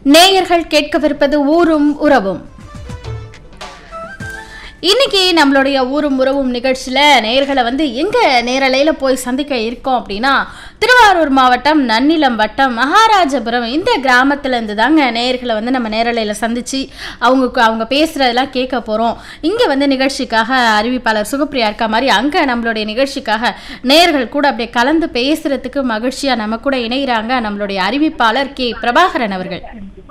நேயர்கள் கேட்கவிருப்பது ஊரும் உறவும் இன்னைக்கு நம்மளுடைய ஊரும் உறவும் நிகழ்ச்சியில் நேயர்களை வந்து எங்கே நேரலையில் போய் சந்திக்க இருக்கோம் அப்படின்னா திருவாரூர் மாவட்டம் நன்னிலம் வட்டம் மகாராஜபுரம் இந்த கிராமத்துலேருந்து தாங்க நேயர்களை வந்து நம்ம நேரலையில் சந்தித்து அவங்க அவங்க பேசுகிறதெல்லாம் கேட்க போகிறோம் இங்கே வந்து நிகழ்ச்சிக்காக அறிவிப்பாளர் சுகப்பிரியா இருக்கா மாதிரி அங்கே நம்மளுடைய நிகழ்ச்சிக்காக நேயர்கள் கூட அப்படியே கலந்து பேசுகிறதுக்கு மகிழ்ச்சியாக நம்ம கூட இணைகிறாங்க நம்மளுடைய அறிவிப்பாளர் கே பிரபாகரன் அவர்கள்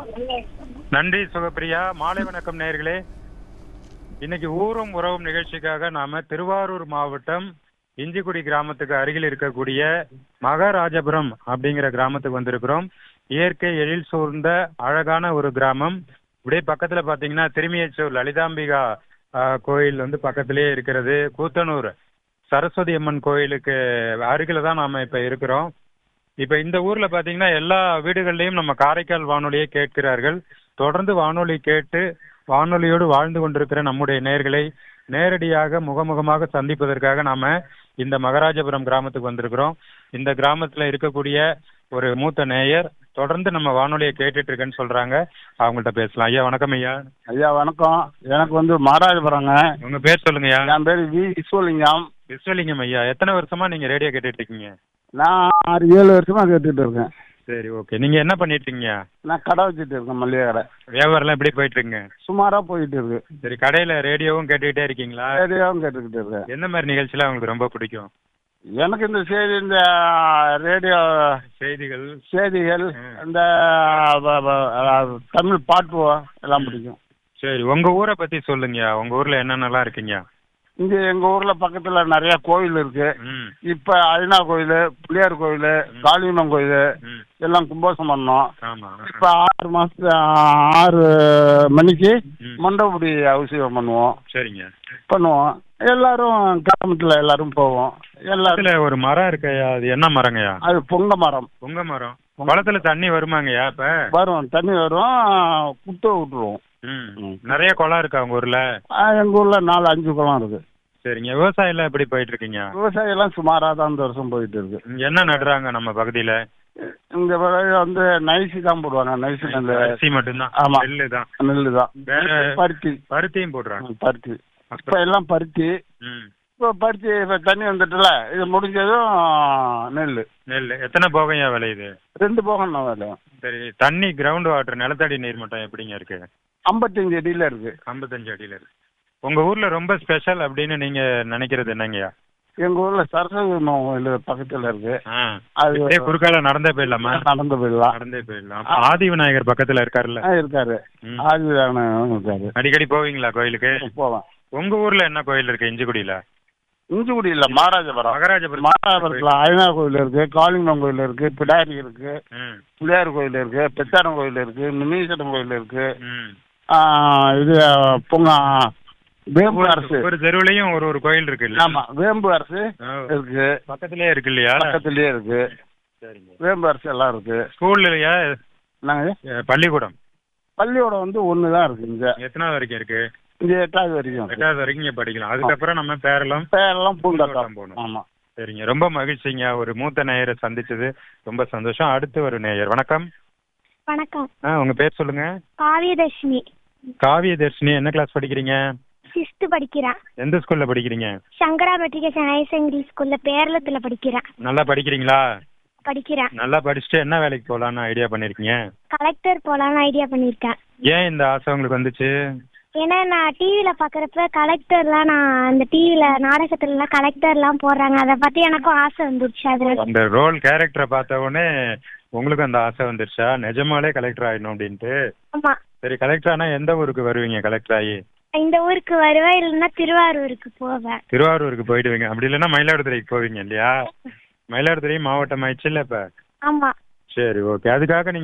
நன்றி சுகப்பிரியா மாலை வணக்கம் நேயர்களே இன்னைக்கு ஊரும் உறவும் நிகழ்ச்சிக்காக நாம திருவாரூர் மாவட்டம் இஞ்சிக்குடி கிராமத்துக்கு அருகில் இருக்கக்கூடிய மகாராஜபுரம் அப்படிங்கிற கிராமத்துக்கு வந்திருக்கிறோம் இயற்கை எழில் சூழ்ந்த அழகான ஒரு கிராமம் இப்படியே பக்கத்துல பாத்தீங்கன்னா திருமியச்சூர் லலிதாம்பிகா ஆஹ், கோயில் வந்து பக்கத்திலேயே இருக்கிறது கூத்தனூர் சரஸ்வதி அம்மன் கோயிலுக்கு அருகில தான் நாம இப்ப இருக்கிறோம் இப்ப இந்த ஊர்ல பாத்தீங்கன்னா எல்லா வீடுகள்லயும் நம்ம காரைக்கால் வானொலியை கேட்கிறார்கள் தொடர்ந்து வானொலி கேட்டு வானொலியோடு வாழ்ந்து கொண்டிருக்கிற நம்முடைய நேர்களை நேரடியாக முகமுகமாக சந்திப்பதற்காக நாம இந்த மகராஜபுரம் கிராமத்துக்கு வந்திருக்கிறோம் இந்த கிராமத்துல இருக்கக்கூடிய ஒரு மூத்த நேயர் தொடர்ந்து நம்ம வானொலியை கேட்டுட்டு இருக்கேன்னு சொல்றாங்க அவங்கள்ட்ட பேசலாம் ஐயா வணக்கம் ஐயா ஐயா வணக்கம் எனக்கு வந்து மகாராஜபுரங்க உங்க பேர் சொல்லுங்கய்யா என் பேர் வி விஸ்வலிங்கம் விஸ்வலிங்கம் ஐயா எத்தனை வருஷமா நீங்க ரேடியோ கேட்டுட்டு இருக்கீங்க நான் ஆறு ஏழு வருஷமா கேட்டுட்டு இருக்கேன் சரி ஓகே நீங்க என்ன பண்ணிட்டு இருக்கீங்க நான் கடை வச்சுட்டு இருக்கேன் மல்லிகை கடை வியாபாரம்லாம் எப்படி போயிட்டு இருக்குங்க சுமாரா போயிட்டு இருக்கு சரி கடையில ரேடியோவும் கேட்டுக்கிட்டே இருக்கீங்களா ரேடியோவும் கேட்டுக்கிட்டு இருக்கேன் எந்த மாதிரி நிகழ்ச்சிலாம் உங்களுக்கு ரொம்ப பிடிக்கும் எனக்கு இந்த செய்தி இந்த ரேடியோ செய்திகள் செய்திகள் ம். இந்த வ- வ- அதாவது தமிழ் பாட்டு எல்லாம் பிடிக்கும் சரி உங்க ஊரை பத்தி சொல்லுங்க உங்க ஊர்ல என்னென்னலாம் இருக்குங்க இங்க எங்க ஊர்ல பக்கத்துல நிறைய கோயில் இருக்கு ம் இப்ப அய்னா கோயில் பிள்ளையார் கோயில் காளியம்மன் கோயில் ம் எல்லாம் கும்பாசம் பண்ணோம் ஆமா இப்ப ஆறு மாசத்து ஆறு மணிக்கு ம். மண்டபடி அபிஷேகம் பண்ணுவோம் சரிங்க பண்ணுவோம் எல்லாரும் கிராமத்துல எல்லாரும் போவோம் எல்லாரும் இதுல ஒரு மரம் இருக்கையா அது என்ன மரங்கய்யா அது பொங்க மரம் உங்க மரம் குளத்துல தண்ணி வருமாங்கய்யா இப்ப வரும் தண்ணி வரும் குட்டை விட்டுருவோம் ம் ம். நிறைய குளம் இருக்கா உங்க ஊர்ல ஆ, எங்க ஊர்ல நாலு அஞ்சு குளம் இருக்கு சரிங்க விவசாயம் எல்லாம் எப்படி போயிட்டு இருக்கீங்க விவசாயம் எல்லாம் சுமாரா தான் இந்த வருஷம் போயிட்டு இருக்கு இங்க என்ன நடுறாங்க நம்ம பகுதியில இந்த பிறகு வந்து நைசி தான் போடுவாங்க நைசி நெல் அரிசி மட்டும்தான் ஆமா. நெல்லு தான் நெல்லு தான் வேற பருத்தி பருத்தியும் போடுறாங்க ம், பருத்தி இப்ப எல்லாம் பருத்தி ம் இப்போ பருத்தி இப்போ தண்ணி வந்துட்டுல இது முடிஞ்சதும் நெல் நெல் எத்தனை போகையா விளையுது ரெண்டு போகம் தான் வேலை சரி தண்ணி கிரவுண்ட் வாட்டர் நிலத்தடி நீர் மட்டம் எப்படிங்க இருக்கு ஐம்பத்தஞ்சு அடியில இருக்கு ஐம்பத்தஞ்சு அடியில இருக்கு உங்க ஊர்ல ரொம்ப ஸ்பெஷல் அப்படின்னு நீங்க நினைக்கிறது என்னங்கய்யா எங்க ஊர்ல சரஸ்வதி அம்மா கோயில் பக்கத்துல இருக்கு ஆ, அது அப்படியே குறுக்கால நடந்தே போயிடலாமா நடந்து போயிடலாம் நடந்தே போயிடலாம் ஆதி விநாயகர் பக்கத்துல இருக்காருல்ல ஆ, இருக்காரு ம். ஆதிதான இருக்காரு அடிக்கடி போவீங்களா கோயிலுக்கு போலாம் உங்க ஊர்ல என்ன கோயில் இருக்கு இஞ்சிக்குடியில இஞ்சிக்குடி இல்ல மகாராஜபுரம் மகாராஜபுரம் மகாராஜபுரத்துல ஐநா கோயில் இருக்கு காளிங்கம் கோயில் இருக்கு பிடாரி இருக்கு ம், பிள்ளையார் கோயில் இருக்கு பெத்தாரம் கோயில் இருக்கு மினீஸ்வரம் கோயில் இருக்கு ம். ஆ, இது பொங்க வேம்பு அரசு ஒரு தெருவுலயும் ஒரு ஒரு கோயில் இருக்கு இல்ல ஆமா வேம்பு அரசு ஓ, இருக்கு பக்கத்திலேயே இருக்கு இல்லையா பக்கத்துலயே இருக்கு சரிங்க வேம்பு அரசு எல்லாம் இருக்கு ஸ்கூல்லையா நாங்க பள்ளிக்கூடம் பள்ளியோடம் வந்து ஒன்று தான் இருக்கு இங்க எத்தனாவது வரைக்கும் இருக்கு இங்க எட்டாவது வரைக்கும் இருக்கு. எட்டாவது வரைக்கும் இங்க படிக்கலாம் அதுக்கப்புறம் நம்ம பேரலாம் பேரெல்லாம் பூந்தோட்டம் பூந்தோட்டம் போகணும். ஆமா சரிங்க ரொம்ப மகிழ்ச்சிங்க ஒரு மூத்த நேயரை சந்திச்சது ரொம்ப சந்தோஷம் அடுத்து ஒரு நேயர் வணக்கம் வணக்கம் ஆ உங்க பேர் சொல்லுங்க காவியதர்ஷினி காவிய தர்ஷினி என்ன கிளாஸ் படிக்கிறீங்க சிக்ஸ்த்து படிக்கிறேன் எந்த ஸ்கூல்ல படிக்கிறீங்க சங்கரா மெட்ரிகேஷன் ஹையர் செகண்டரி ஸ்கூல்ல பேரளத்துல படிக்கிறேன் நல்லா படிக்கிறீங்களா படிக்கிறேன் நல்லா படிச்சுட்டு என்ன வேலைக்கு போகலான்னு ஐடியா பண்ணிருக்கீங்க கலெக்டர் போலான்னு ஐடியா பண்ணியிருக்கேன் ஏன் இந்த ஆசை உங்களுக்கு வந்துச்சு ஏன்னா நான் டிவியில் பார்க்குறப்ப கலெக்டர்லாம் நான் அந்த டிவியில் நாடகத்துலலாம் கலெக்டர்லாம் போடுறாங்க அதை பற்றி எனக்கும் ஆசை வந்துருச்சு அதில் அந்த ரோல் கேரக்டரை பார்த்த உடனே உங்களுக்கு அந்த ஆசை வந்துருச்சா நிஜமாலே கலெக்டர் ஆயிடணும் அப்படின்ட்டு ஆமாம் சரி கலெக்டர் ஆனா எந்த ஊருக்கு வருவீங்க கலெக்டர் ஆகி இந்த ஊருக்கு வருவேன் இல்லைன்னா திருவாரூருக்கு போவேன் திருவாரூருக்கு போயிடுவீங்க அப்படி இல்லைன்னா மயிலாடுதுறைக்கு போவீங்க இல்லையா மயிலாடுதுறை மாவட்டம் ஆயிடுச்சு இல்ல இப்ப ஆமாம் சரி ஓகே அதுக்காக நீங்க